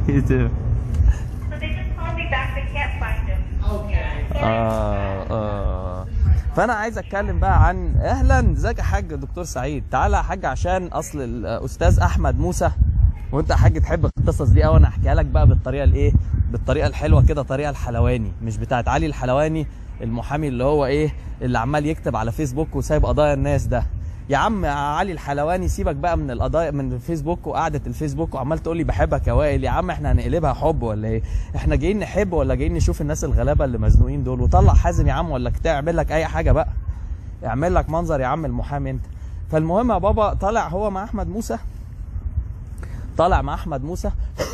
You too. So they just called me back. They can't find him. آه آه فانا عايز اتكلم بقى عن اهلا ازيك يا حاج دكتور سعيد تعالى يا حاج عشان اصل الاستاذ احمد موسى وانت يا حاج تحب القصص دي قوي انا احكيها لك بقى بالطريقه الايه بالطريقه الحلوه كده طريقه الحلواني مش بتاعت علي الحلواني المحامي اللي هو ايه اللي عمال يكتب على فيسبوك وسايب قضايا الناس ده يا عم يا علي الحلواني سيبك بقى من القضايا من الفيسبوك وقعده الفيسبوك وعمال تقول لي بحبك يا وائل يا عم احنا هنقلبها حب ولا ايه احنا جايين نحب ولا جايين نشوف الناس الغلابه اللي مزنوقين دول وطلع حازم يا عم ولا كتاع اعمل لك اي حاجه بقى اعمل لك منظر يا عم المحامي انت فالمهم يا بابا طالع هو مع احمد موسى طالع مع احمد موسى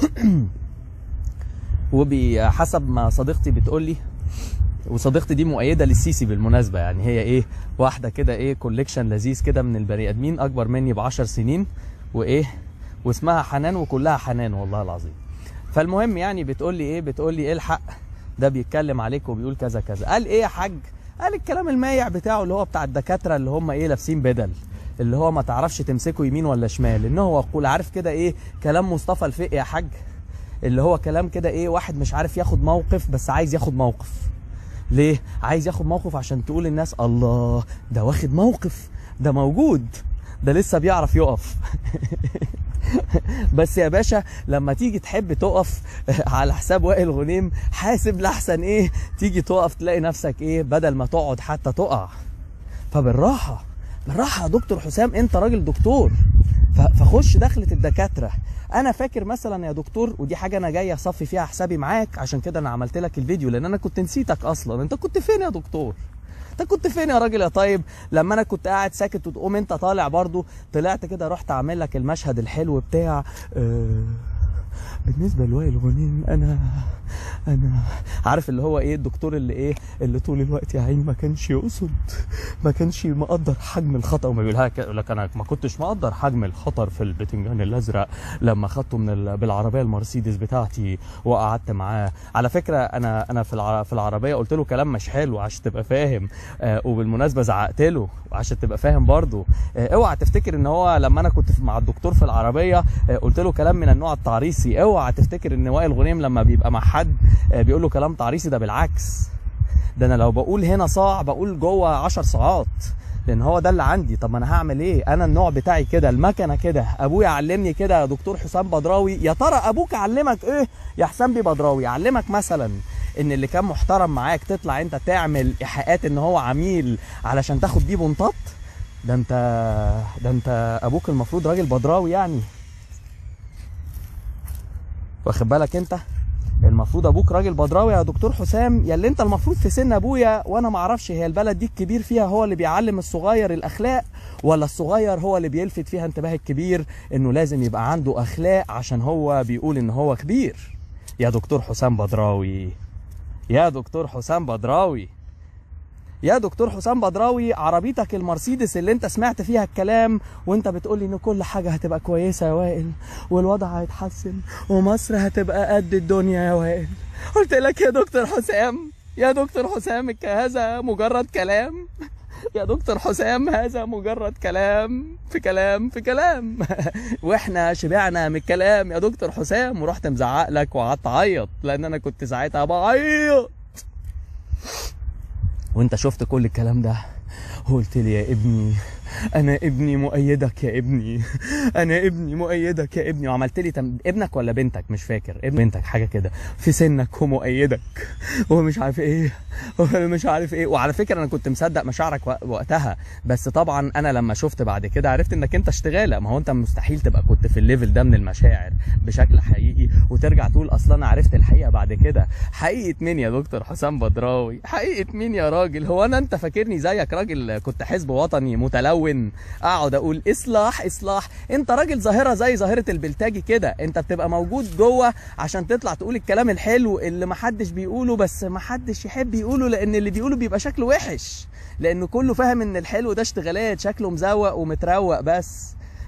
وبحسب ما صديقتي بتقول لي وصديقتي دي مؤيده للسيسي بالمناسبه يعني هي ايه واحده كده ايه كوليكشن لذيذ كده من البني ادمين اكبر مني ب 10 سنين وايه واسمها حنان وكلها حنان والله العظيم فالمهم يعني بتقول لي ايه بتقول لي الحق ده بيتكلم عليك وبيقول كذا كذا قال ايه يا حاج قال الكلام المايع بتاعه اللي هو بتاع الدكاتره اللي هم ايه لابسين بدل اللي هو ما تعرفش تمسكه يمين ولا شمال ان هو يقول عارف كده ايه كلام مصطفى الفقي يا حاج اللي هو كلام كده ايه واحد مش عارف ياخد موقف بس عايز ياخد موقف ليه عايز ياخد موقف عشان تقول الناس الله ده واخد موقف ده موجود ده لسه بيعرف يقف بس يا باشا لما تيجي تحب تقف على حساب وائل غنيم حاسب لحسن ايه تيجي تقف تلاقي نفسك ايه بدل ما تقعد حتى تقع فبالراحه بالراحه يا دكتور حسام انت راجل دكتور ف- فخش دخلة الدكاترة انا فاكر مثلا يا دكتور ودي حاجة انا جاي اصفي فيها حسابي معاك عشان كده انا عملت لك الفيديو لان انا كنت نسيتك اصلا انت كنت فين يا دكتور انت كنت فين يا راجل يا طيب لما انا كنت قاعد ساكت وتقوم انت طالع برضو طلعت كده رحت اعمل لك المشهد الحلو بتاع آه بالنسبه لوائل غنيم انا انا عارف اللي هو ايه الدكتور اللي ايه اللي طول الوقت يا عيني ما كانش يقصد ما كانش مقدر حجم الخطا وما بيقولها كده يقول لك انا ما كنتش مقدر حجم الخطر في البتنجان الازرق لما خدته من ال... بالعربيه المرسيدس بتاعتي وقعدت معاه على فكره انا انا في الع... في العربيه قلت له كلام مش حلو عشان تبقى فاهم آه وبالمناسبه زعقت له عشان تبقى فاهم برضه آه اوعى تفتكر ان هو لما انا كنت مع الدكتور في العربيه آه قلت له كلام من النوع التعريسي اوعى تفتكر ان وائل غنيم لما بيبقى مع حد آه بيقول له كلام تعريسي ده بالعكس ده انا لو بقول هنا صاع بقول جوه 10 صاعات لان هو ده اللي عندي طب ما انا هعمل ايه انا النوع بتاعي كده المكنه كده ابويا علمني كده يا دكتور حسام بدراوي يا ترى ابوك علمك ايه يا حسام بيه بدراوي علمك مثلا ان اللي كان محترم معاك تطلع انت تعمل ايحاءات ان هو عميل علشان تاخد بيه بنطاط ده انت ده انت ابوك المفروض راجل بدراوي يعني واخد بالك انت المفروض ابوك راجل بدراوي يا دكتور حسام يا اللي انت المفروض في سن ابويا وانا ما اعرفش هي البلد دي الكبير فيها هو اللي بيعلم الصغير الاخلاق ولا الصغير هو اللي بيلفت فيها انتباه الكبير انه لازم يبقى عنده اخلاق عشان هو بيقول ان هو كبير يا دكتور حسام بدراوي يا دكتور حسام بدراوي يا دكتور حسام بدراوي عربيتك المرسيدس اللي انت سمعت فيها الكلام وانت بتقولي ان كل حاجة هتبقى كويسة يا وائل والوضع هيتحسن ومصر هتبقى قد الدنيا يا وائل قلت لك يا دكتور حسام يا دكتور حسام هذا مجرد كلام يا دكتور حسام هذا مجرد كلام في كلام في كلام واحنا شبعنا من الكلام يا دكتور حسام ورحت مزعق لك وقعدت اعيط لان انا كنت ساعتها بعيط وانت شفت كل الكلام ده وقلت لي يا ابني انا ابني مؤيدك يا ابني انا ابني مؤيدك يا ابني وعملت لي تم... ابنك ولا بنتك مش فاكر ابن بنتك حاجه كده في سنك ومؤيدك ومش عارف ايه ومش عارف ايه وعلى فكره انا كنت مصدق مشاعرك وق- وقتها بس طبعا انا لما شفت بعد كده عرفت انك انت اشتغاله ما هو انت مستحيل تبقى كنت في الليفل ده من المشاعر بشكل حقيقي وترجع تقول اصلا انا عرفت الحقيقه بعد كده حقيقه مين يا دكتور حسام بدراوي حقيقه مين يا راجل هو انا انت فاكرني زيك راجل كنت حزب وطني متلون اقعد اقول اصلاح اصلاح انت راجل ظاهره زي ظاهره البلتاجي كده انت بتبقى موجود جوه عشان تطلع تقول الكلام الحلو اللي محدش بيقوله بس محدش يحب يقوله لان اللي بيقوله بيبقى شكله وحش لان كله فاهم ان الحلو ده اشتغالات شكله مزوق ومتروق بس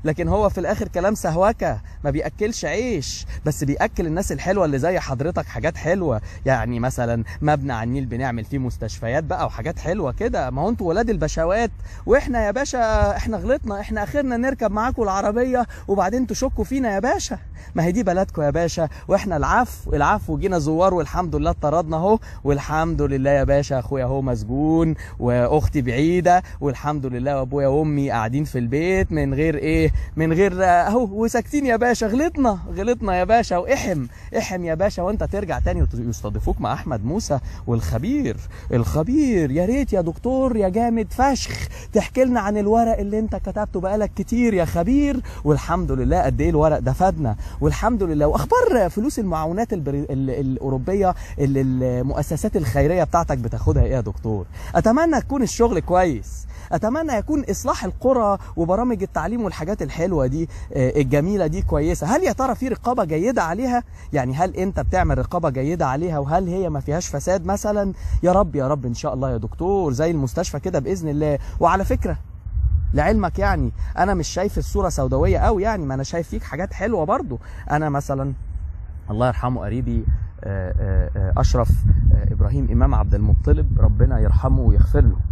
لكن هو في الاخر كلام سهوكه ما بياكلش عيش بس بياكل الناس الحلوه اللي زي حضرتك حاجات حلوه يعني مثلا مبنى على النيل بنعمل فيه مستشفيات بقى وحاجات حلوه كده ما هو انتوا ولاد البشوات واحنا يا باشا احنا غلطنا احنا اخرنا نركب معاكم العربيه وبعدين تشكوا فينا يا باشا ما هي دي بلدكم يا باشا واحنا العفو العفو جينا زوار والحمد لله اتطردنا اهو والحمد لله يا باشا اخويا اهو مسجون واختي بعيده والحمد لله وابويا وامي قاعدين في البيت من غير ايه من غير اهو وساكتين يا باشا غلطنا غلطنا يا باشا واحم احم يا باشا وانت ترجع تاني ويستضيفوك مع احمد موسى والخبير الخبير يا ريت يا دكتور يا جامد فشخ تحكي لنا عن الورق اللي انت كتبته بقالك كتير يا خبير والحمد لله قد ايه الورق ده فادنا والحمد لله واخبار فلوس المعاونات البري... ال... الاوروبيه اللي المؤسسات الخيريه بتاعتك بتاخدها ايه يا دكتور اتمنى يكون الشغل كويس اتمنى يكون اصلاح القرى وبرامج التعليم والحاجات الحلوه دي آه، الجميله دي كويسه هل يا ترى في رقابه جيده عليها يعني هل انت بتعمل رقابه جيده عليها وهل هي ما فيهاش فساد مثلا يا رب يا رب ان شاء الله يا دكتور زي المستشفى كده باذن الله وعلى فكره لعلمك يعني انا مش شايف الصوره سوداويه قوي يعني ما انا شايف فيك حاجات حلوه برضو انا مثلا الله يرحمه قريبي آه، آه، آه، اشرف آه، ابراهيم امام عبد المطلب ربنا يرحمه ويغفر له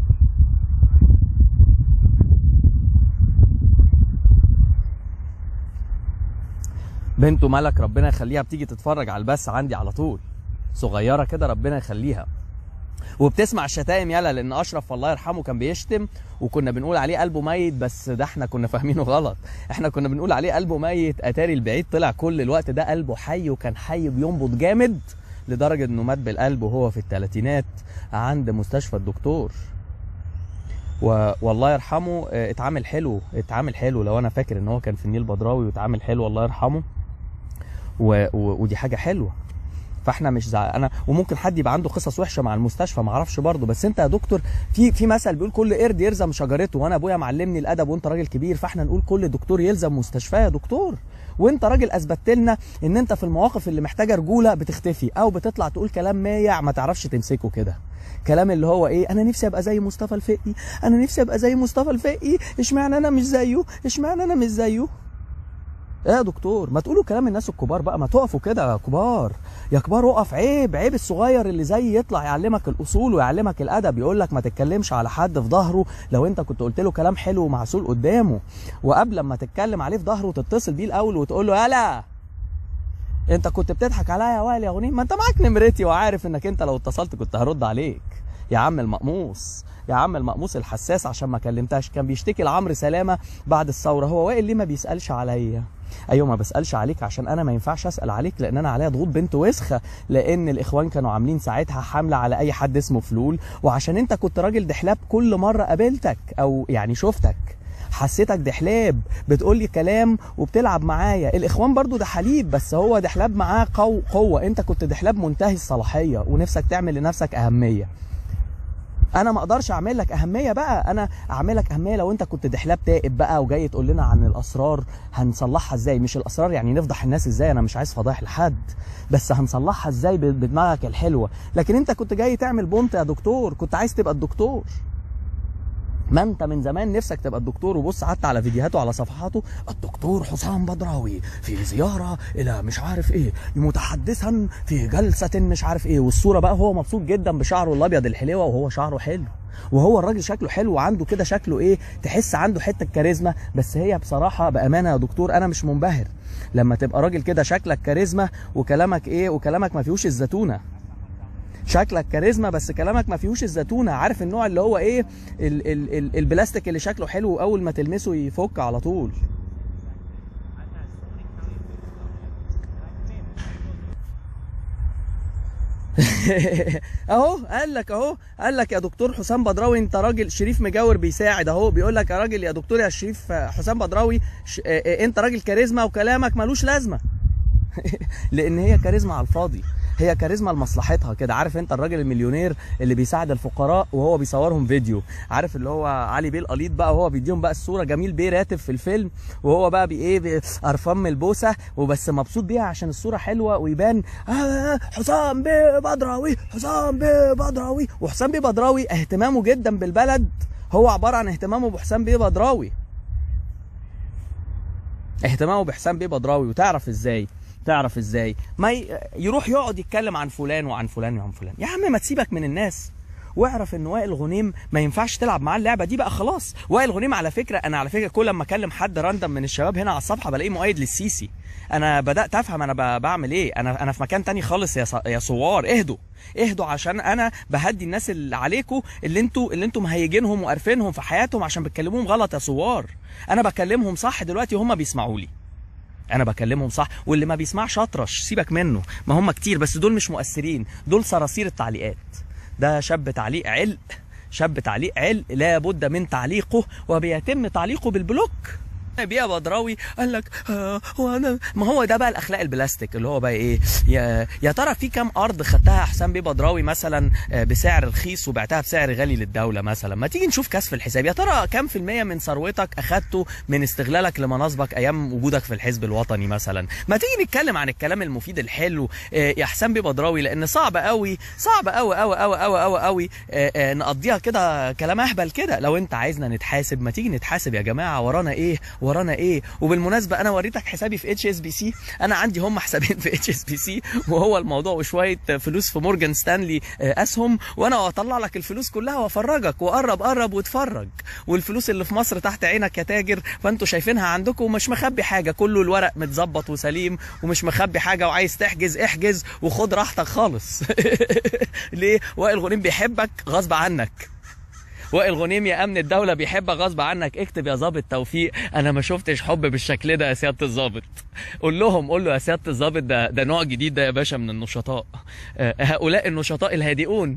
بنته ملك ربنا يخليها بتيجي تتفرج على البث عندي على طول صغيره كده ربنا يخليها وبتسمع الشتايم يلا لان اشرف الله يرحمه كان بيشتم وكنا بنقول عليه قلبه ميت بس ده احنا كنا فاهمينه غلط احنا كنا بنقول عليه قلبه ميت اتاري البعيد طلع كل الوقت ده قلبه حي وكان حي بينبض جامد لدرجه انه مات بالقلب وهو في الثلاثينات عند مستشفى الدكتور و... والله يرحمه اه، اتعامل حلو اتعامل حلو لو انا فاكر ان هو كان في النيل بدراوي واتعامل حلو الله يرحمه و... و... ودي حاجه حلوه فاحنا مش زع... انا وممكن حد يبقى عنده قصص وحشه مع المستشفى ما اعرفش برضه بس انت يا دكتور في في مثل بيقول كل قرد يلزم شجرته وانا ابويا معلمني الادب وانت راجل كبير فاحنا نقول كل دكتور يلزم مستشفاه يا دكتور وانت راجل اثبتت لنا ان انت في المواقف اللي محتاجه رجوله بتختفي او بتطلع تقول كلام مايع ما تعرفش تمسكه كده كلام اللي هو ايه انا نفسي ابقى زي مصطفى الفقي انا نفسي ابقى زي مصطفى الفقي اشمعنى انا مش زيه اشمعنى انا مش زيه ايه يا دكتور ما تقولوا كلام الناس الكبار بقى ما تقفوا كده يا كبار يا كبار اقف عيب عيب الصغير اللي زي يطلع يعلمك الاصول ويعلمك الادب يقول لك ما تتكلمش على حد في ظهره لو انت كنت قلت له كلام حلو ومعسول قدامه وقبل ما تتكلم عليه في ظهره تتصل بيه الاول وتقول له يلا انت كنت بتضحك عليا يا وائل يا غنيم ما انت معاك نمرتي وعارف انك انت لو اتصلت كنت هرد عليك يا عم المقموص يا عم المقموص الحساس عشان ما كلمتهاش كان بيشتكي لعمرو سلامه بعد الثوره هو وائل ليه ما بيسالش عليا ايوه ما بسالش عليك عشان انا ما ينفعش اسال عليك لان انا عليا ضغوط بنت وسخه لان الاخوان كانوا عاملين ساعتها حمله على اي حد اسمه فلول وعشان انت كنت راجل دحلاب كل مره قابلتك او يعني شفتك حسيتك دحلاب بتقول لي كلام وبتلعب معايا الاخوان برضو ده حليب بس هو دحلاب معاه قو قوه انت كنت دحلاب منتهي الصلاحيه ونفسك تعمل لنفسك اهميه انا ما اقدرش اعمل لك اهميه بقى انا اعمل لك اهميه لو انت كنت دحلاب تائب بقى وجاي تقول لنا عن الاسرار هنصلحها ازاي مش الاسرار يعني نفضح الناس ازاي انا مش عايز فضايح لحد بس هنصلحها ازاي ب- بدماغك الحلوه لكن انت كنت جاي تعمل بونت يا دكتور كنت عايز تبقى الدكتور ما انت من زمان نفسك تبقى الدكتور وبص حتى على فيديوهاته على صفحاته الدكتور حسام بدراوي في زياره الى مش عارف ايه متحدثا في جلسه مش عارف ايه والصوره بقى هو مبسوط جدا بشعره الابيض الحلوه وهو شعره حلو وهو الراجل شكله حلو وعنده كده شكله ايه تحس عنده حته كاريزما بس هي بصراحه بامانه يا دكتور انا مش منبهر لما تبقى راجل كده شكلك كاريزما وكلامك ايه وكلامك ما فيهوش الزتونه شكلك كاريزما بس كلامك ما فيهوش الزتونه عارف النوع اللي هو ايه ال ال ال البلاستيك اللي شكله حلو اول ما تلمسه يفك على طول اهو قال لك اهو قال لك يا دكتور حسام بدراوي انت راجل شريف مجاور بيساعد اهو بيقول لك يا راجل يا دكتور يا شريف حسام بدراوي ش... اه اه انت راجل كاريزما وكلامك ملوش لازمه لان هي كاريزما على الفاضي هي كاريزما لمصلحتها كده عارف انت الراجل المليونير اللي بيساعد الفقراء وهو بيصورهم فيديو عارف اللي هو علي بيه القليط بقى وهو بيديهم بقى الصوره جميل بيه راتب في الفيلم وهو بقى بي ايه بي- قرفان من البوسه وبس مبسوط بيها عشان الصوره حلوه ويبان آه حسام بيه بدراوي حسام بيه بدراوي وحسام بيه بدراوي اهتمامه جدا بالبلد هو عباره عن اهتمامه بحسام بيه بدراوي اهتمامه بحسام بيه بدراوي وتعرف ازاي تعرف ازاي ما ي- يروح يقعد يتكلم عن فلان وعن فلان وعن فلان يا عم ما تسيبك من الناس واعرف ان وائل غنيم ما ينفعش تلعب معاه اللعبه دي بقى خلاص وائل غنيم على فكره انا على فكره كل ما اكلم حد راندم من الشباب هنا على الصفحه بلاقيه مؤيد للسيسي انا بدات افهم انا ب- بعمل ايه انا انا في مكان تاني خالص يا ص- يا صوار اهدوا اهدوا عشان انا بهدي الناس اللي عليكم اللي انتوا اللي انتوا مهيجينهم وقارفينهم في حياتهم عشان بتكلموهم غلط يا صوار انا بكلمهم صح دلوقتي وهم بيسمعوا لي انا بكلمهم صح واللي ما بيسمعش اطرش سيبك منه ما هم كتير بس دول مش مؤثرين دول صراصير التعليقات ده شاب تعليق علق شاب تعليق علق لابد من تعليقه وبيتم تعليقه بالبلوك بيا بدراوي قال لك آه هو انا ما هو ده بقى الاخلاق البلاستيك اللي هو بقى ايه يا, يا ترى في كام ارض خدتها حسام بيه بدراوي مثلا آه، بسعر رخيص وبعتها بسعر غالي للدوله مثلا ما تيجي نشوف كسف الحساب يا ترى كام في المية من ثروتك اخدته من استغلالك لمناصبك ايام وجودك في الحزب الوطني مثلا ما تيجي نتكلم عن الكلام المفيد الحلو آه، يا حسام بيه بدراوي لان صعب قوي صعب قوي قوي قوي قوي قوي قوي آه، آه، نقضيها كده كلام اهبل كده لو انت عايزنا نتحاسب ما تيجي نتحاسب يا جماعه ورانا ايه ورانا ايه وبالمناسبه انا وريتك حسابي في اتش اس بي سي انا عندي هم حسابين في اتش اس بي سي وهو الموضوع وشويه فلوس في مورجان ستانلي آه، اسهم وانا اطلع لك الفلوس كلها وافرجك وقرب قرب واتفرج والفلوس اللي في مصر تحت عينك يا تاجر فانتوا شايفينها عندكم ومش مخبي حاجه كله الورق متظبط وسليم ومش مخبي حاجه وعايز تحجز احجز وخد راحتك خالص ليه وائل غنيم بيحبك غصب عنك وائل غنيم يا امن الدوله بيحبك غصب عنك اكتب يا ظابط توفيق انا ما شفتش حب بالشكل ده يا سياده الظابط قول لهم قول له يا سياده الظابط ده ده نوع جديد ده يا باشا من النشطاء آه، هؤلاء النشطاء الهادئون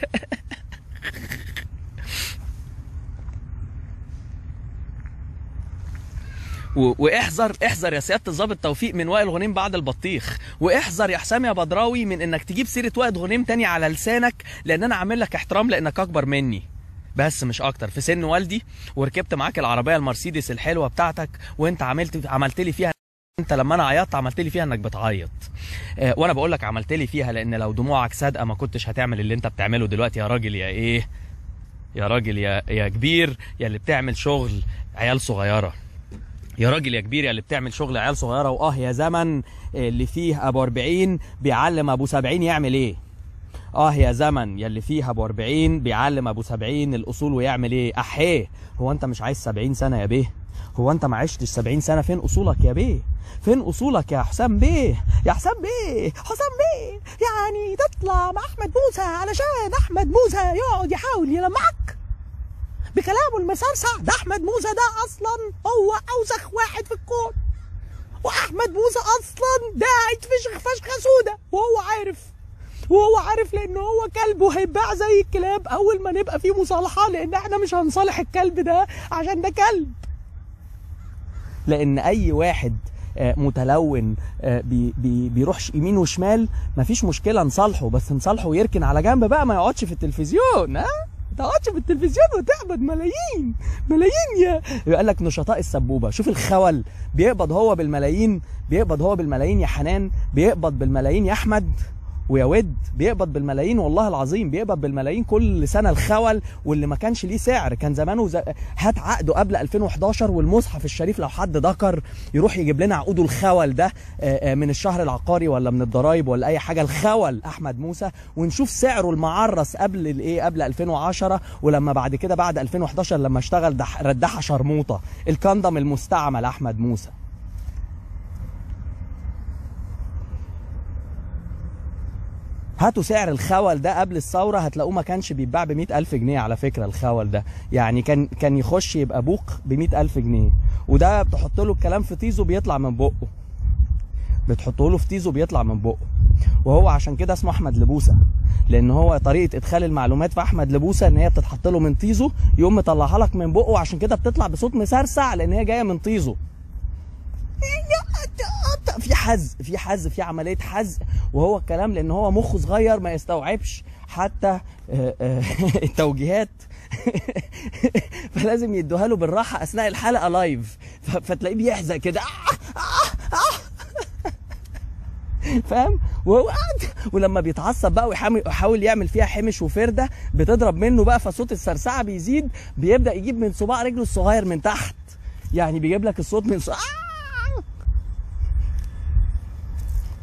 و- واحذر احذر يا سياده الظابط توفيق من وائل غنيم بعد البطيخ واحذر يا حسام يا بدراوي من انك تجيب سيره وائل غنيم تاني على لسانك لان انا عامل لك احترام لانك اكبر مني بس مش اكتر في سن والدي وركبت معاك العربيه المرسيدس الحلوه بتاعتك وانت عملت عملت لي فيها انت لما انا عيطت عملت لي فيها انك بتعيط آه، وانا بقول لك عملت لي فيها لان لو دموعك صادقه ما كنتش هتعمل اللي انت بتعمله دلوقتي يا راجل يا ايه يا راجل يا يا كبير يا اللي بتعمل شغل عيال صغيره يا راجل يا كبير يا اللي بتعمل شغل عيال صغيره واه يا زمن اللي فيه ابو 40 بيعلم ابو 70 يعمل ايه اه يا زمن يا اللي فيه ابو 40 بيعلم ابو 70 الاصول ويعمل ايه احيه هو انت مش عايز 70 سنه يا بيه هو انت ما عشتش 70 سنه فين اصولك يا بيه فين اصولك يا حسام بيه يا حسام بيه حسام بيه يعني تطلع مع احمد موسى علشان احمد موسى يقعد يحاول يلمعك بكلامه المسرسع ده احمد موسى ده اصلا هو اوسخ واحد في الكون واحمد موسى اصلا ده هيتفشخ فشخه سودا وهو عارف وهو عارف لان هو كلبه هيتباع زي الكلاب اول ما نبقى في مصالحه لان احنا مش هنصالح الكلب ده عشان ده كلب لان اي واحد آه، متلون آه، بي بي بيروحش يمين وشمال مفيش مشكله نصالحه بس نصالحه ويركن على جنب بقى ما يقعدش في التلفزيون ها ما تقعدش في التلفزيون وتقبض ملايين ملايين يا يقول لك نشطاء السبوبه شوف الخول بيقبض هو بالملايين بيقبض هو بالملايين يا حنان بيقبض بالملايين يا احمد ويا ود بيقبض بالملايين والله العظيم بيقبض بالملايين كل سنه الخول واللي ما كانش ليه سعر كان زمانه ز... هات عقده قبل 2011 والمصحف الشريف لو حد ذكر يروح يجيب لنا عقوده الخول ده آه، آه، من الشهر العقاري ولا من الضرايب ولا اي حاجه الخول احمد موسى ونشوف سعره المعرس قبل الايه قبل 2010 ولما بعد كده بعد 2011 لما اشتغل دح... ردحه شرموطه الكندم المستعمل احمد موسى هاتوا سعر الخول ده قبل الثورة هتلاقوه ما كانش بيتباع ب ألف جنيه على فكرة الخول ده يعني كان كان يخش يبقى بوق ب ألف جنيه وده بتحط له الكلام في تيزو بيطلع من بقه بتحطه له في تيزو بيطلع من بقه وهو عشان كده اسمه احمد لبوسه لان هو طريقه ادخال المعلومات في احمد لبوسه ان هي بتتحط له من تيزو يقوم مطلعها لك من بقه عشان كده بتطلع بصوت مسرسع لان هي جايه من تيزو في حز في حز في عمليه حز وهو الكلام لان هو مخه صغير ما يستوعبش حتى آه، آه، التوجيهات فلازم يدوها له بالراحه اثناء الحلقه لايف ف- فتلاقيه بيحزق كده آه، آه، آه. فاهم وهو قاعد ولما بيتعصب بقى ويحاول يحاول يعمل فيها حمش وفرده بتضرب منه بقى فصوت السرسعه بيزيد بيبدا يجيب من صباع رجله الصغير من تحت يعني بيجيب لك الصوت من ص... آه!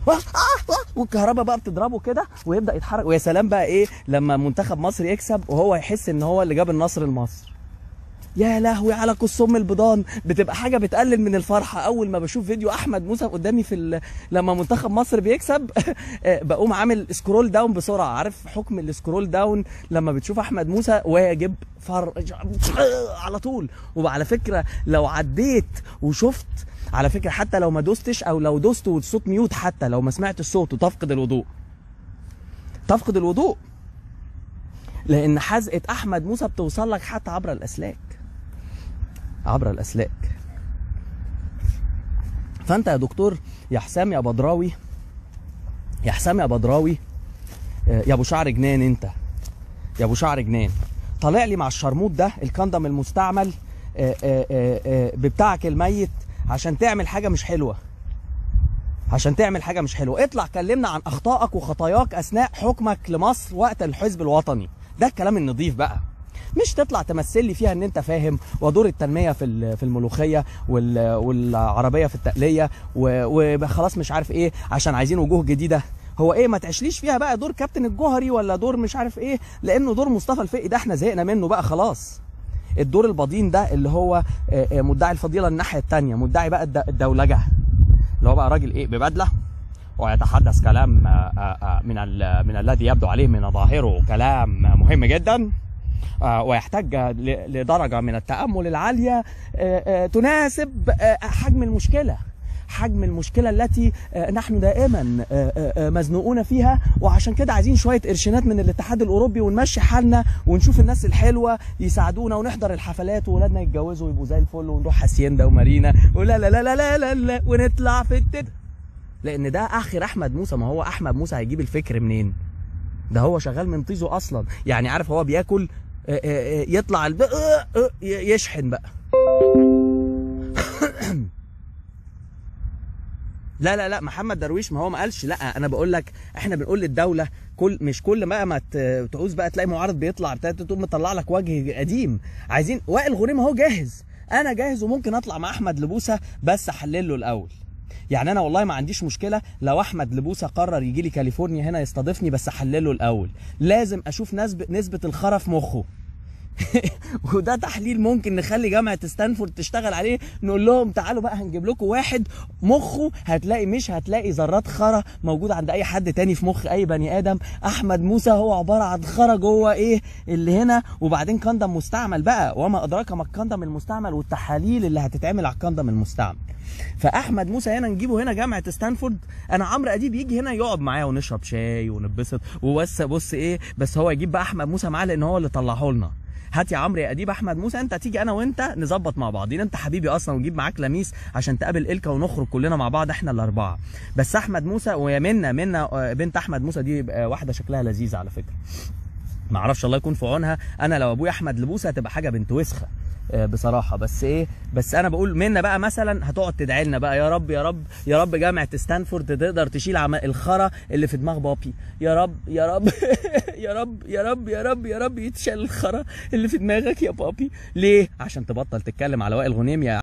والكهرباء بقى بتضربه كده ويبدا يتحرك ويا سلام بقى ايه لما منتخب مصر يكسب وهو يحس ان هو اللي جاب النصر لمصر يا لهوي على كسوم البيضان بتبقى حاجه بتقلل من الفرحه اول ما بشوف فيديو احمد موسى قدامي في ال... لما منتخب مصر بيكسب بقوم عامل سكرول داون بسرعه عارف حكم السكرول داون لما بتشوف احمد موسى واجب فرج على طول وعلى فكره لو عديت وشفت على فكره حتى لو ما دوستش او لو دوست والصوت ميوت حتى لو ما سمعت الصوت وتفقد الوضوء تفقد الوضوء لان حزقه احمد موسى بتوصل لك حتى عبر الاسلاك عبر الاسلاك فانت يا دكتور يا حسام يا بدراوي يا حسام يا بدراوي يا ابو شعر جنان انت يا ابو شعر جنان طالع لي مع الشرموط ده الكندم المستعمل بتاعك الميت عشان تعمل حاجه مش حلوه عشان تعمل حاجه مش حلوه اطلع كلمنا عن اخطائك وخطاياك اثناء حكمك لمصر وقت الحزب الوطني ده الكلام النظيف بقى مش تطلع تمثل لي فيها ان انت فاهم ودور التنميه في في الملوخيه والعربيه في التقليه وخلاص مش عارف ايه عشان عايزين وجوه جديده هو ايه ما تعيشليش فيها بقى دور كابتن الجوهري ولا دور مش عارف ايه لانه دور مصطفى الفقي ده احنا زهقنا منه بقى خلاص الدور البضين ده اللي هو مدعي الفضيله الناحيه الثانيه مدعي بقى الدولجه اللي هو بقى راجل ايه ببدله ويتحدث كلام من من الذي يبدو عليه من ظاهره كلام مهم جدا ويحتاج لدرجه من التامل العاليه تناسب حجم المشكله حجم المشكله التي نحن دائما مزنوقون فيها وعشان كده عايزين شويه قرشينات من الاتحاد الاوروبي ونمشي حالنا ونشوف الناس الحلوه يساعدونا ونحضر الحفلات واولادنا يتجوزوا ويبقوا زي الفل ونروح هاسيندا ومارينا ولا لا لا لا لا لا, لا ونطلع في التد لان ده اخر احمد موسى ما هو احمد موسى هيجيب الفكر منين ده هو شغال من طيزه اصلا يعني عارف هو بياكل يطلع الب... يشحن بقى لا لا لا محمد درويش ما هو ما قالش لا انا بقول لك احنا بنقول للدوله كل مش كل ما ما تعوز بقى تلاقي معارض بيطلع تقوم مطلع لك وجه قديم عايزين وائل غنيم اهو جاهز انا جاهز وممكن اطلع مع احمد لبوسه بس احلل له الاول يعني انا والله ما عنديش مشكله لو احمد لبوسه قرر يجي لي كاليفورنيا هنا يستضيفني بس احلله الاول لازم اشوف نسبه نسبه الخرا في مخه وده تحليل ممكن نخلي جامعه ستانفورد تشتغل عليه نقول لهم تعالوا بقى هنجيب لكم واحد مخه هتلاقي مش هتلاقي ذرات خرا موجوده عند اي حد تاني في مخ اي بني ادم احمد موسى هو عباره عن خرا جوه ايه اللي هنا وبعدين كندم مستعمل بقى وما ادراك ما الكندم المستعمل والتحاليل اللي هتتعمل على الكندم المستعمل فاحمد موسى هنا نجيبه هنا جامعه ستانفورد انا عمرو اديب يجي هنا يقعد معايا ونشرب شاي ونتبسط وبس بص ايه بس هو يجيب بقى احمد موسى معاه لان هو اللي طلعه لنا هات يا عمرو يا اديب احمد موسى انت تيجي انا وانت نظبط مع بعضين انت حبيبي اصلا ونجيب معاك لميس عشان تقابل الكا ونخرج كلنا مع بعض احنا الاربعه بس احمد موسى ويا منا منا بنت احمد موسى دي واحده شكلها لذيذه على فكره ما اعرفش الله يكون في عونها انا لو ابويا احمد لبوسه هتبقى حاجه بنت وسخه بصراحه بس ايه بس انا بقول منا بقى مثلا هتقعد تدعي لنا بقى يا رب يا رب يا رب جامعه ستانفورد تقدر تشيل عم الخرا اللي في دماغ بابي يا رب يا رب يا رب يا رب يا رب يا رب يتشال الخرا اللي في دماغك يا بابي ليه عشان تبطل تتكلم على وائل غنيم يا